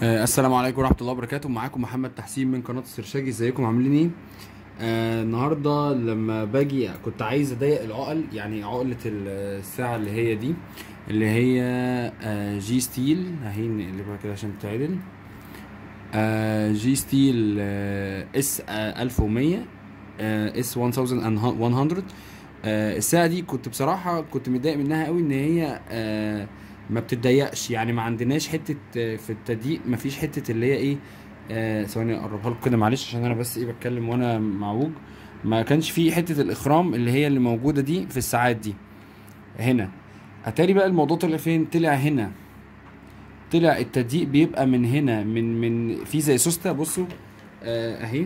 آه، السلام عليكم ورحمة الله وبركاته معاكم محمد تحسين من قناة السرشاجي ازيكم عاملين ايه؟ آه النهاردة لما باجي كنت عايز اضيق العقل يعني عقلة الساعة اللي هي دي اللي هي آه جي ستيل اهي نقلبها كده عشان تعدل آه جي ستيل آه اس آه 1100 آه اس 1100 آه الساعة دي كنت بصراحة كنت متضايق منها قوي ان هي آه ما بتتضيقش يعني ما عندناش حته آه، في التضييق ما فيش حته اللي هي ايه آه، ثواني اقربها لكم كده معلش عشان انا بس ايه بتكلم وانا معوج ما كانش في حته الاخرام اللي هي اللي موجوده دي في الساعات دي هنا اتاري بقى الموضوع طلع فين طلع هنا طلع التضييق بيبقى من هنا من من في زي سوسته بصوا آه، اهي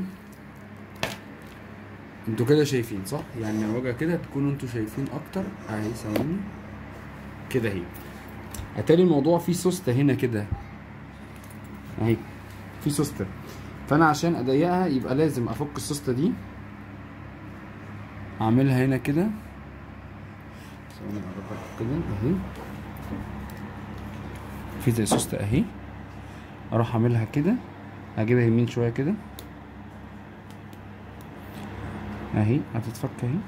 انتوا كده شايفين صح يعني وجه كده تكونوا انتوا شايفين اكتر اهي ثواني كده اهي اتاري الموضوع فيه سوسته هنا كده اهي في سوسته فانا عشان اضيقها يبقى لازم افك السوسته دي اعملها هنا كده ثواني اقربها لكم كده اهي في زي سوسته اهي اروح اعملها كده اجيبها يمين شويه كده اهي هتتفك اهي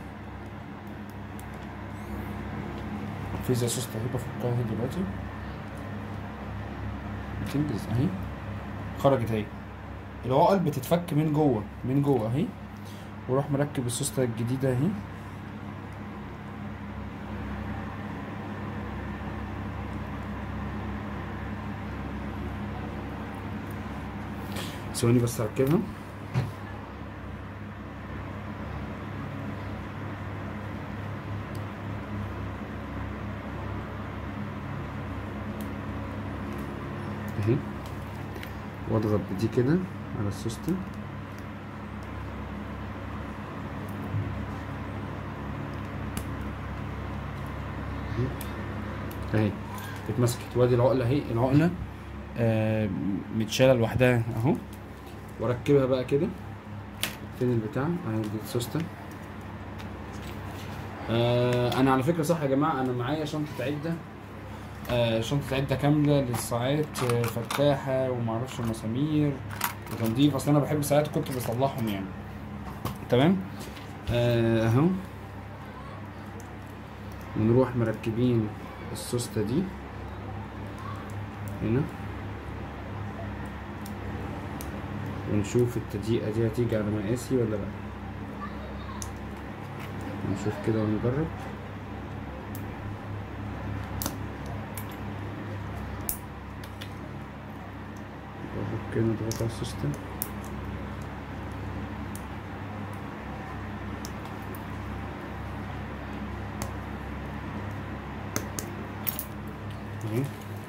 في زي سوسته اهي بفكها اهي دلوقتي بتنجز اهي خرجت اهي العقل بتتفك من جوه من جوه اهي واروح مركب السوسته الجديده اهي ثواني بس اركبها اهي واضغط بدي كده على السوستة اهي اتمسكت وادي العقلة اهي العقلة آه متشالة لوحدها اهو واركبها بقى كده فين البتاع اهي دي السوستة آه انا على فكرة صح يا جماعة انا معايا شنطة عدة آه شنطة عدة كاملة للساعات آه فتاحة ومعرفش مسامير وتنظيف اصل انا بحب الساعات كنت بصلحهم يعني تمام آه، اهو ونروح مركبين السوستة دي هنا ونشوف التضييقة دي هتيجي على مقاسي ولا لا نشوف كده ونجرب نجرب كده نضغط على السيستم اهي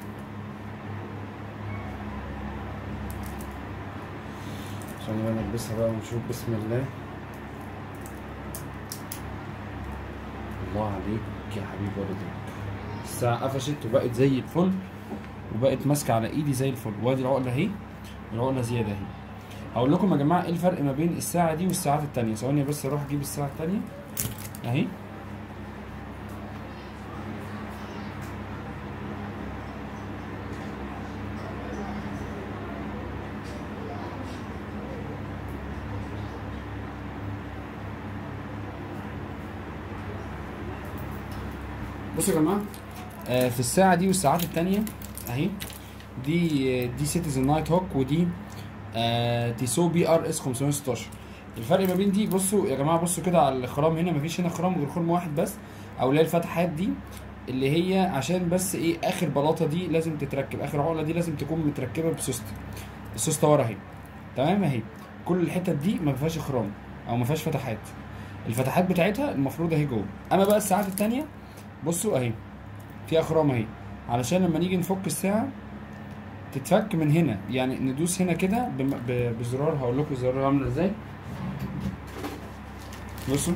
عشان بقى نلبسها بقى ونشوف بسم الله الله عليك يا حبيب والدك الساعة قفشت وبقت زي الفل وبقت ماسكة على ايدي زي الفل وادي العقلة اهي العقلة زيادة اهي هقول لكم يا جماعة ايه الفرق ما بين الساعة دي والساعات التانية ثواني بس اروح اجيب الساعة التانية اهي بصوا يا جماعه آه في الساعه دي والساعات التانية اهي دي دي سيتيزن نايت هوك ودي آه تيسو بي ار اس 516 الفرق ما بين دي بصوا يا جماعه بصوا كده على الخرام هنا مفيش هنا خرام غير خرم واحد بس او اللي هي الفتحات دي اللي هي عشان بس ايه اخر بلاطه دي لازم تتركب اخر عقله دي لازم تكون متركبه بسوسته السوسته ورا اهي تمام اهي كل الحتت دي ما فيهاش خرام او ما فيهاش فتحات الفتحات بتاعتها المفروض اهي جوه اما بقى الساعات التانية بصوا اهي في اخرام اهي علشان لما نيجي نفك الساعه تتفك من هنا يعني ندوس هنا كده بم- ب- بزرار هقول لكم الزرار عامل ازاي بصوا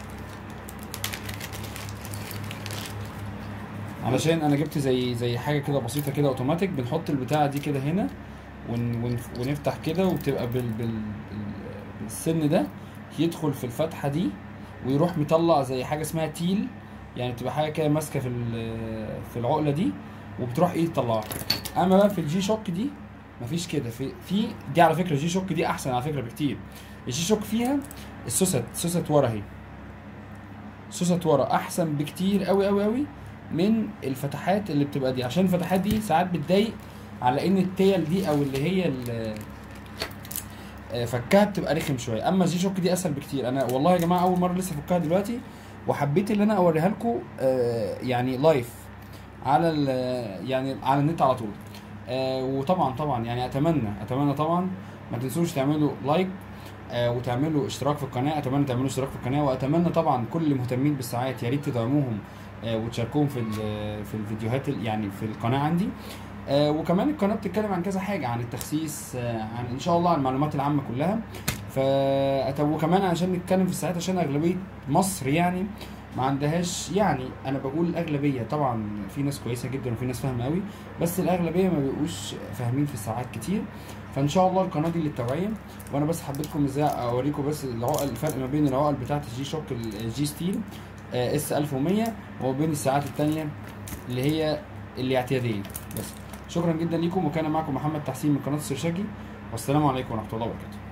علشان انا جبت زي زي حاجه كده بسيطه كده اوتوماتيك بنحط البتاعه دي كده هنا ون ون ونفتح كده وتبقى بال بال بال- بالسن ده يدخل في الفتحه دي ويروح مطلع زي حاجه اسمها تيل يعني بتبقى حاجه كده ماسكه في ال- في العقله دي وبتروح ايه تطلعها اما بقى في الجي شوك دي مفيش كده في في دي على فكره جي شوك دي احسن على فكره بكتير الجي شوك فيها السوست سوست ورا اهي سوست ورا احسن بكتير قوي قوي قوي من الفتحات اللي بتبقى دي عشان الفتحات دي ساعات بتضايق على ان التيل دي او اللي هي ال- آه، فكها بتبقى رخم شويه اما الجي شوك دي اسهل بكتير انا والله يا جماعه اول مره لسه فكها دلوقتي وحبيت ان انا اوريها لكم يعني لايف على ال- يعني على النت على طول آه، وطبعا طبعا يعني اتمنى اتمنى طبعا ما تنسوش تعملوا لايك آه، وتعملوا اشتراك في القناه اتمنى تعملوا اشتراك في القناه واتمنى طبعا كل المهتمين بالساعات يا ريت تدعموهم آه، وتشاركوهم في ال- في الفيديوهات ال- يعني في القناه عندي آه، وكمان القناه بتتكلم عن كذا حاجه عن التخسيس آه، عن ان شاء الله عن المعلومات العامه كلها ف وكمان عشان نتكلم في الساعات عشان اغلبيه مصر يعني ما عندهاش يعني انا بقول الاغلبيه طبعا في ناس كويسه جدا وفي ناس فاهمه قوي بس الاغلبيه ما بيبقوش فاهمين في الساعات كتير فان شاء الله القناه دي للتوعيه وانا بس حبيتكم ازاي اوريكم بس العقل الفرق ما بين العقل بتاعت الجي شوك الجي ستيل اس 1100 وما بين الساعات التانية اللي هي الاعتياديه بس شكرا جدا ليكم وكان معكم محمد تحسين من قناه السرشاجي والسلام عليكم ورحمه الله وبركاته